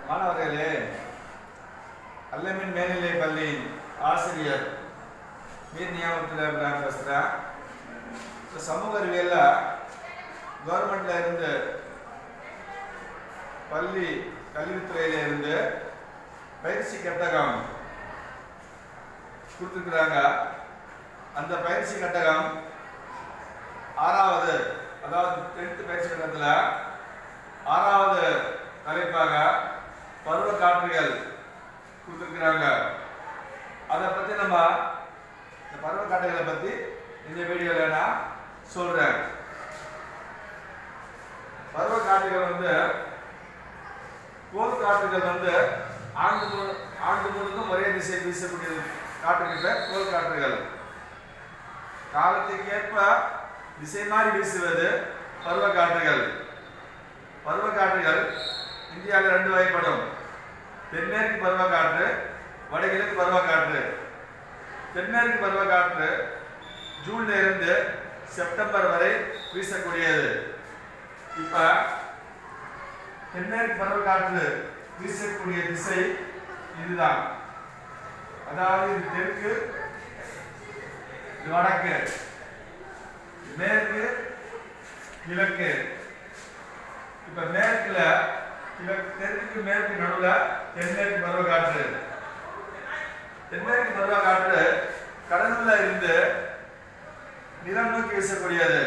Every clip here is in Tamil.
மாணவர்களே அல்லமின் மேல்நிலை பள்ளியின் ஆசிரியர் மீர் நியாமத்தில் இப்ராஹிம் பேசுகிறேன் இப்போ சமூக அறிவியலில் கவர்மெண்ட்ல இருந்து பள்ளி கல்வித்துறையில இருந்து பயிற்சி கட்டகம் கொடுத்துருக்குறாங்க அந்த பயிற்சி கட்டகம் ஆறாவது அதாவது டென்த் பயிற்சி கட்டத்தில் ஆறாவது தலைப்பாக பருவ காற்றுகள் கொடுத்துருக்குறாங்க அதை பற்றி நம்ம இந்த பருவ காற்றுகளை பற்றி இந்த வீடியோவில் நான் சொல்கிறேன் பருவ காற்றுகள் வந்து கோல் காற்றுகள் வந்து ஆண்டு முழு ஆண்டு முழுதும் ஒரே திசை வீசக்கூடிய காற்றுகின்ற கோல் காற்றுகள் காலத்துக்கேற்ப திசை மாறி வீசுவது பருவ காற்றுகள் பருவ காற்றுகள் இந்தியாவில் ரெண்டு வகைப்படும் தென்மேற்கு பருவக்காற்று வடகிழக்கு பருவக்காற்று தென்மேற்கு பருவக்காற்று ஜூன்ல இருந்து செப்டம்பர் வரை வீசக்கூடியது இப்ப தென்மேற்கு பருவக்காற்று வீசக்கூடிய திசை இதுதான் அதாவது இது தெற்கு இது வடக்கு மேற்கு கிழக்கு இப்ப மேற்குல கிழக்கு தெற்கு மேற்கு நடுவுல தென்மேற்கு பருவக்காற்று தென்மேற்கு பருவக்காற்று கடல்ல இருந்து நிலம் நோக்கி வீசக்கூடியது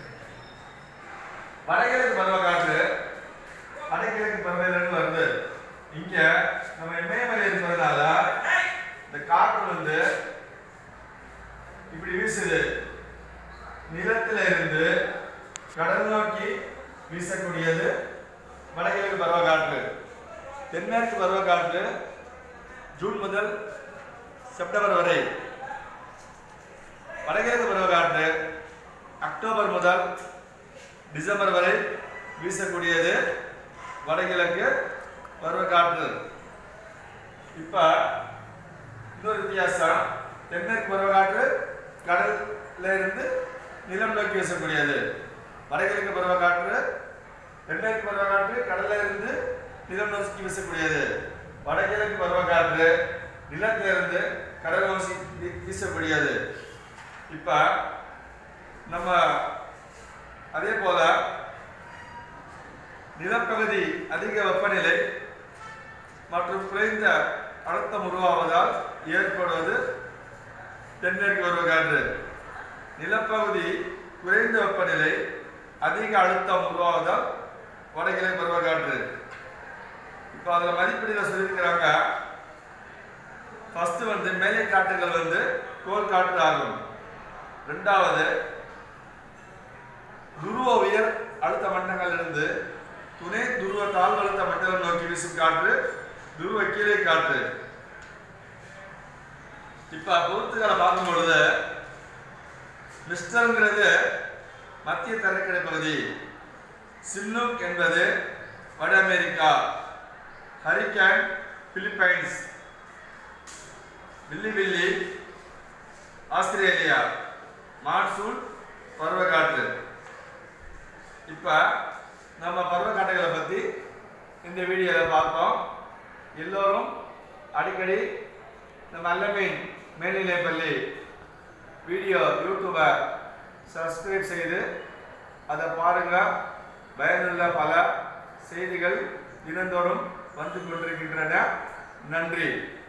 வடகிழக்கு பருவக்காற்று வடகிழக்கு பருவத்திலிருந்து வருது இங்க நம்ம இமயமலை இருக்கிறதுனால இந்த காற்று வந்து இப்படி வீசுது நிலத்துல இருந்து கடல் நோக்கி வீசக்கூடியது வடகிழக்கு பருவக்காற்று தென்மேற்கு பருவக்காற்று ஜூன் முதல் செப்டம்பர் வரை வடகிழக்கு பருவக்காற்று அக்டோபர் முதல் டிசம்பர் வரை வீசக்கூடியது வடகிழக்கு பருவக்காற்று இப்ப இன்னொரு வித்தியாசம் தென்மேற்கு பருவக்காற்று கடல்ல இருந்து நிலம் நோக்கி வீசக்கூடியது வடகிழக்கு பருவக்காற்று தென்மேற்கு பருவக்காற்று கடல்ல இருந்து நிலம் நோக்கி வீசக்கூடியது வடகிழக்கு பருவக்காற்று நிலத்தில இருந்து கடல் நோக்கி வீ- வீசக்கூடியது இப்ப நம்ம அதே போல நிலப்பகுதி அதிக வெப்பநிலை மற்றும் குறைந்த அழுத்தம் உருவாவதால் ஏற்படுவது தென்மேற்கு பருவக்காற்று நிலப்பகுதி குறைந்த வெப்பநிலை அதிக அழுத்தம் உருவாவதால் வடகிழக்கு பருவக்காற்று இப்போ அதில் மதிப்பீடுல சொல்லியிருக்கிறாங்க ஃபர்ஸ்ட் வந்து மேலை காற்றுகள் வந்து கோல் காற்று ஆகும் ரெண்டாவது துருவ உயர் அழுத்த மண்டலங்களிலிருந்து துணை துருவ தாழ்வு அழுத்த மண்டலம் நோக்கி வீசும் காற்று துருவ கீழே காற்று இப்ப பொருத்துக்களை பார்க்கும் பொழுது மிஸ்டர்ங்கிறது மத்திய தரைக்கடை பகுதி சின்னூக் என்பது வட America hurricane Philippines willy willy Australia monsoon பருவக்காற்று இப்போ நம்ம பருவக்காற்றுகளை பற்றி இந்த வீடியோவில் பார்த்தோம் எல்லோரும் அடிக்கடி நம்ம அல்லமீன் மேல்நிலைப்பள்ளி வீடியோ யூடியூபை சப்ஸ்கிரைப் செய்து அதை பாருங்கள் பயனுள்ள பல செய்திகள் தினந்தோறும் வந்து கொண்டிருக்கின்றன நன்றி